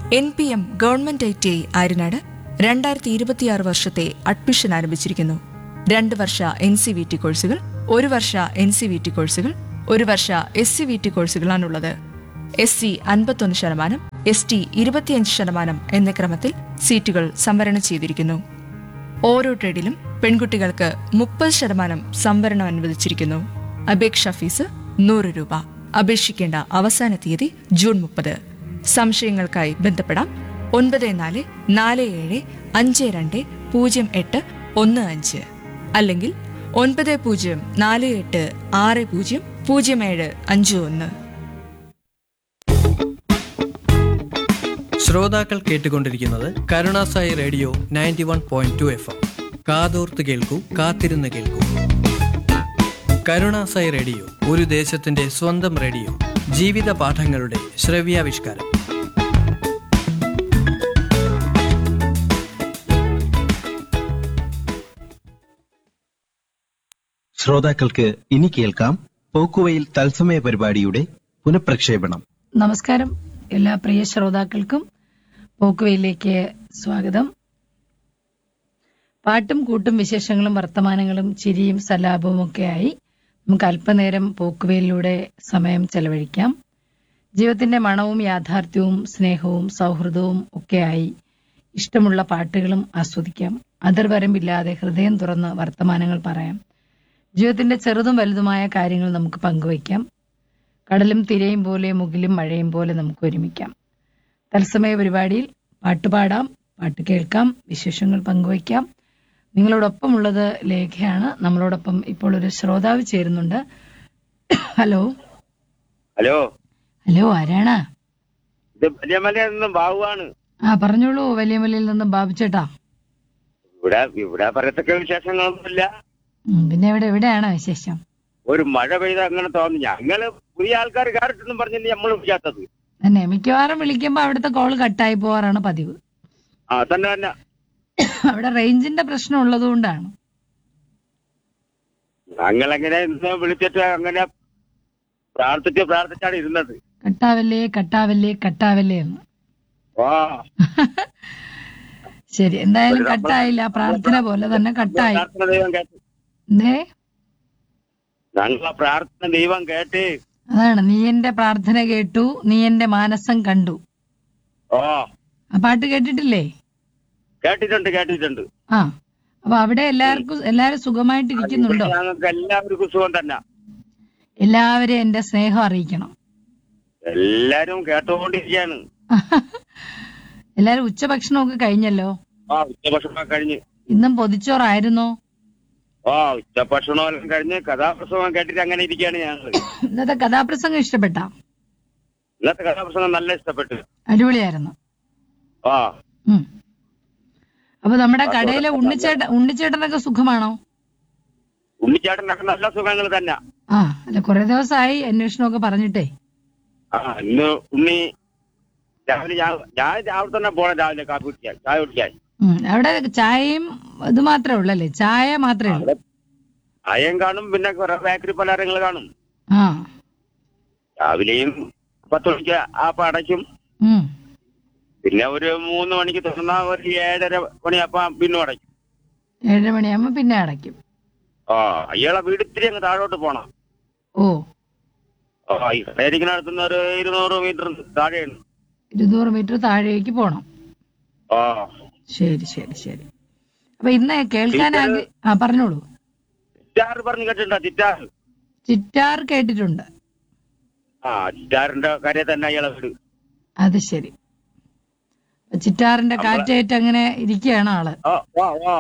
N P M government I T I Aryanad രണ്ടായിരത്തി ഇരുപത്തിയാറ് വർഷത്തെ അഡ്മിഷൻ ആരംഭിച്ചിരിക്കുന്നു രണ്ട് വർഷ എൻ സി വി ടി കോഴ്സുകൾ ഒരു വർഷ എൻ സി വി ടി കോഴ്സുകൾ ഒരു വർഷ എസ് സി വി ടി കോഴ്സുകളാണുള്ളത് എസ് സി അൻപത്തൊന്ന് ശതമാനം എസ് ടി ഇരുപത്തിയഞ്ച് ശതമാനം എന്ന ക്രമത്തിൽ സീറ്റുകൾ സംവരണം ചെയ്തിരിക്കുന്നു ഓരോ ട്രേഡിലും പെൺകുട്ടികൾക്ക് മുപ്പത് ശതമാനം സംവരണം അനുവദിച്ചിരിക്കുന്നു അപേക്ഷാ ഫീസ് നൂറ് രൂപ അപേക്ഷിക്കേണ്ട അവസാന തീയതി ജൂൺ മുപ്പത് സംശയങ്ങൾക്കായി ബന്ധപ്പെടാം ഒൻപത് നാല് നാല് ഏഴ് അഞ്ച് രണ്ട് പൂജ്യം എട്ട് ഒന്ന് അഞ്ച് അല്ലെങ്കിൽ ഒൻപത് പൂജ്യം നാല് എട്ട് ആറ് പൂജ്യം പൂജ്യം ഏഴ് അഞ്ച് ഒന്ന് ശ്രോതാക്കൾ കേട്ടുകൊണ്ടിരിക്കുന്നത് Karunasai radio ninety one point two F M കാതോർത്ത് കേൾക്കൂ കാത്തിരുന്ന് കേൾക്കൂ കരുണാസായി റേഡിയോ ഒരു ദേശത്തിന്റെ സ്വന്തം റേഡിയോ ജീവിത പാഠങ്ങളുടെ ശ്രവ്യാവിഷ്കാരം ശ്രോതാക്കൾക്ക് ഇനി കേൾക്കാം പോക്കുവയിൽ തത്സമയ പരിപാടിയുടെ പുനഃപ്രക്ഷേപണം നമസ്കാരം എല്ലാ പ്രിയ ശ്രോതാക്കൾക്കും പോക്കുവയിലേക്ക് സ്വാഗതം പാട്ടും കൂട്ടും വിശേഷങ്ങളും വർത്തമാനങ്ങളും ചിരിയും സലാപവും ഒക്കെയായി നമുക്ക് അല്പനേരം പോക്കുവയിലൂടെ സമയം ചെലവഴിക്കാം ജീവിതത്തിന്റെ മണവും യാഥാർത്ഥ്യവും സ്നേഹവും സൗഹൃദവും ഒക്കെയായി ഇഷ്ടമുള്ള പാട്ടുകളും ആസ്വദിക്കാം അതിർവരമ്പില്ലാതെ ഹൃദയം തുറന്ന് വർത്തമാനങ്ങൾ പറയാം ജീവിതത്തിന്റെ ചെറുതും വലുതുമായ കാര്യങ്ങൾ നമുക്ക് പങ്കുവയ്ക്കാം കടലും തിരയും പോലെ മുകിലും മഴയും പോലെ നമുക്ക് ഒരുമിക്കാം തത്സമയ പരിപാടിയിൽ പാട്ടുപാടാം പാട്ട് കേൾക്കാം വിശേഷങ്ങൾ പങ്കുവയ്ക്കാം നിങ്ങളോടൊപ്പം ഉള്ളത് ലേഖയാണ് നമ്മളോടൊപ്പം ഇപ്പോൾ ഒരു ശ്രോതാവ് ചേരുന്നുണ്ട് ഹലോ ഹലോ ഹലോ ആരാണ് ഇത് വലിയ മലയിൽ നിന്നും ബാബുവാണ് ആ പറഞ്ഞോളൂ വലിയ മലയിൽ നിന്ന് ബാബുച്ചേട്ടാ ഇവിടെ ഇവിടെ പറയത്തക്ക വിശേഷങ്ങളൊന്നുമില്ല ഉം, പിന്നെ എവിടെ എവിടെയാണ് വിശേഷം ഒരു മഴ പെയ്ത അങ്ങനെ തോന്നി ഞങ്ങള് പുതിയ ആൾക്കാർ കയറിട്ടെന്നും പറഞ്ഞിട്ട് നമ്മൾ വിളിക്കാത്തത് തന്നെ മിക്കവാറും വിളിക്കുമ്പോ അവിടുത്തെ കോൾ കട്ടായി പോവാറാണ് പതിവ് ആ തന്നെ തന്നെ അവിടെ റേഞ്ചിന്റെ പ്രശ്നം ഉള്ളതുകൊണ്ടാണ് ഞങ്ങളെങ്ങനെ ഇന്ന് വിളിച്ചിട്ട് അങ്ങനെ പ്രാർത്ഥിച്ച് പ്രാർത്ഥിച്ചാണ് ഇരുന്നത് കട്ടാവല്ലേ കട്ടാവല്ലേ കട്ടാവല്ലേ എന്ന് ആ ശരി എന്തായാലും കട്ടായില്ല പ്രാർത്ഥന പോലെ തന്നെ കട്ടായി പ്രാർത്ഥന ദൈവം കേട്ട് എന്തേ ഞങ്ങളെ പ്രാർത്ഥന ദൈവം കേട്ട് അതാണ് നീ എന്റെ പ്രാർത്ഥന കേട്ടു നീ എന്റെ മാനസം കണ്ടു ഓ ആ പാട്ട് കേട്ടിട്ടില്ലേ കേട്ടിട്ടുണ്ട് കേട്ടിട്ടുണ്ട് ആ അപ്പൊ അവിടെ എല്ലാവർക്കും എല്ലാരും സുഖമായിട്ട് ഇരിക്കുന്നുണ്ടോ ഞങ്ങൾക്ക് എല്ലാവർക്കും സുഖം തന്നെ എല്ലാവരെയും എന്റെ സ്നേഹം അറിയിക്കണം എല്ലാരും കേട്ടുകൊണ്ടിരിക്കുകയാണ് എല്ലാരും ഉച്ചഭക്ഷണമൊക്കെ കഴിഞ്ഞല്ലോ ആ ഉച്ചഭക്ഷണം കഴിഞ്ഞ് ഇന്നും പൊതിച്ചോറായിരുന്നോ ആ ഉച്ചഭക്ഷണമെല്ലാം കഴിഞ്ഞ് കഥാപ്രസംഗം കേട്ടിട്ട് അങ്ങനെ ഇരിക്കുകയാണ് ഞങ്ങൾ ഇന്നത്തെ കഥാപ്രസംഗം ഇഷ്ടപ്പെട്ട ഇന്നത്തെ കഥാപ്രസംഗം നല്ല ഇഷ്ടപ്പെട്ടു അടിപൊളിയായിരുന്നു ആ ഉം. അപ്പൊ നമ്മുടെ കടയിലെ ഉണ്ണിച്ചേട്ട ഉണ്ണിച്ചേട്ടനൊക്കെ സുഖമാണോ ഉണ്ണിച്ചാട്ടനൊക്കെ നല്ല സുഖങ്ങൾ തന്നെ ആ അല്ല കുറെ ദിവസമായി അന്വേഷണമൊക്കെ പറഞ്ഞിട്ടേ ആ ഇന്ന് ഉണ്ണി രാവിലെ ഞാൻ ഞാൻ രാവിലെ തന്നെ പോണം രാവിലെ കാപ്പി കുടിക്കാൻ ചായ കുടിക്കാൻ ഉം. അവിടെ ചായയും ഇത് മാത്രമേ ഉള്ളല്ലേ ചായ മാത്രമേ ഉള്ളൂ അയം കാണും പിന്നെ കുറെ ബേക്കറി പലഹാരങ്ങൾ കാണും ആ രാവിലെയും പത്ത് മണിക്ക് ആ അടയ്ക്കും ഉം. പിന്നെ ഒരു മൂന്ന് മണിക്ക് തുറന്ന ഒരു ഏഴര മണിയപ്പം പിന്നെ അടയ്ക്കും ഏഴര മണിയാകുമ്പോ പിന്നെ അടയ്ക്കും ആ അയാളെ വീട് ഇത്തിരി അങ്ങ് താഴോട്ട് പോണം ഓ ആ ഈ കടയിരിക്കുന്ന അടുത്തുനിന്ന് ഒരു ഇരുന്നൂറ് മീറ്റർ താഴെയാണ് ഇരുന്നൂറ് മീറ്റർ താഴേക്ക് പോണം ആ ശരി ശരി ശരി അപ്പൊ ഇന്ന് കേൾക്കാൻ ആഗ്ര- ആ പറഞ്ഞോളൂ ചിറ്റാർ പറഞ്ഞു കേട്ടിട്ടുണ്ടോ ചിറ്റാർ ചിറ്റാർ കേട്ടിട്ടുണ്ട് ആ ചിറ്റാറിന്റെ കാര്യം തന്നെ അയാളെ വീട് അത് ശരി അപ്പൊ ചിറ്റാറിന്റെ കാറ്റേറ്റ് അങ്ങനെ ഇരിക്കുകയാണ് ആള് ആ ആ ആ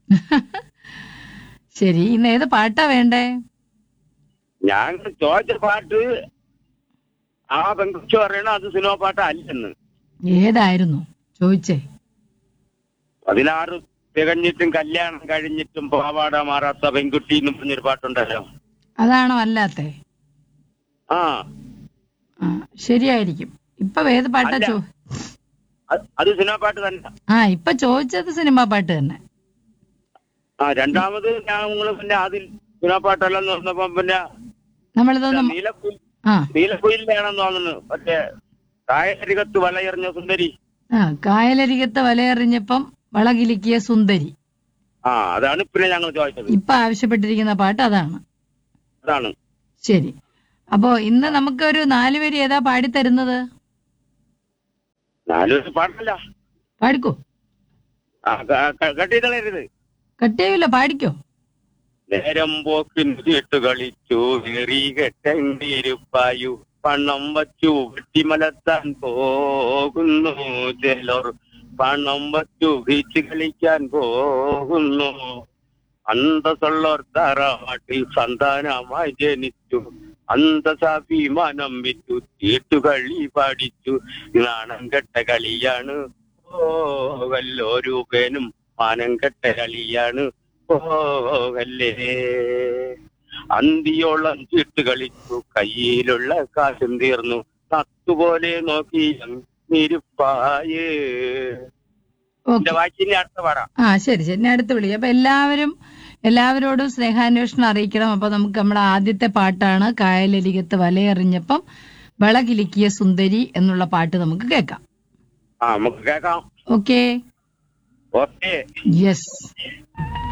ശരി ഇന്ന് ഏത് പാട്ടാ വേണ്ടേ ഞാൻ ചോദിച്ച പാട്ട് ആ പെൺകുച്ചു പറയണ അത് സിനിമ പാട്ട് അല്ലെന്ന് ഏതായിരുന്നു ചോദിച്ചേ പതിനാറ് തികഞ്ഞിട്ടും കല്യാണം കഴിഞ്ഞിട്ടും പാവാട മാറാത്ത പെൺകുട്ടി എന്ന് പറഞ്ഞൊരു പാട്ടുണ്ടല്ലോ അതാണോ അല്ലാത്തെ ആ ആ ശരിയായിരിക്കും ഇപ്പൊ ഏത് പാട്ടാ അല്ല. ചോ അത് അത് സിനിമ പാട്ട് തന്നെ ആ ഇപ്പൊ ചോദിച്ചത് സിനിമ പാട്ട് തന്നെ ആ രണ്ടാമത് ഞങ്ങൾ പിന്നെ അതിൽ സിനിമ പാട്ടെല്ലാം നോക്കുന്നപ്പോ പിന്നെ നമ്മളിതൊന്നും നീലക്കുയിൽ ആ നീലക്കുയിലാണെന്ന് തോന്നുന്നു മറ്റേ കായരികത്ത് വലയെറിഞ്ഞ സുന്ദരി ആ കായലരികത്തെ വലയെറിഞ്ഞപ്പം വളകിലിക്കിയ സുന്ദരി ആ അതാണ് പിന്നെ ഞങ്ങൾ ചോദിച്ചത് ഇപ്പൊ ആവശ്യപ്പെട്ടിരിക്കുന്ന പാട്ട് അതാണ് അതാണ് ശരി അപ്പോ ഇന്ന് നമുക്ക് ഒരു നാല് വരി ഏതാ പാടിത്തരുന്നത് നാലു ദിവസം പാടില്ല പാടിക്കോ ആ കെട്ടിത്തളരുത് കട്ടിയില്ല പാടിക്കോ നേരം പോക്കിന് ചീട്ട് കളിച്ചു ഏറി കെട്ടണ്ടിരുപ്പായു പണം വച്ചു വെട്ടിമലത്താൻ പോകുന്നു ചിലർ പണം വച്ചു ബീച്ച് കളിക്കാൻ പോകുന്നു അന്തസ്സുള്ളവർ തറവാട്ടിൽ സന്താനമായി ജനിച്ചു അന്തസാഭിമാനം വിറ്റു ചീട്ടുകളി പാടിച്ചു നാണം കെട്ട കളിയാണ് ഓ രൂപേനും മാനം കെട്ട കളിയാണ് പോകല്ലേ അന്തിയോളം ചീട്ട് കളിച്ചു കയ്യിലുള്ള കാശും തീർന്നു തത്തുപോലെ നോക്കി നിരുപ്പായേ ഓക്കെ എന്റെ വാക്കിന്റെ അടുത്ത പറ ആ ശരി ശരി ഞാൻ അടുത്ത് വിളിക്കാം അപ്പൊ എല്ലാവരും എല്ലാവരോടും സ്നേഹാന്വേഷണം അറിയിക്കണം അപ്പൊ നമുക്ക് നമ്മുടെ ആദ്യത്തെ പാട്ടാണ് കായലരികത്ത് വലയെറിഞ്ഞപ്പം വളകിലിക്കിയ സുന്ദരി എന്നുള്ള പാട്ട് നമുക്ക് കേൾക്കാം ആ നമുക്ക് കേക്കാം ഓക്കെ ഓക്കേ യെസ്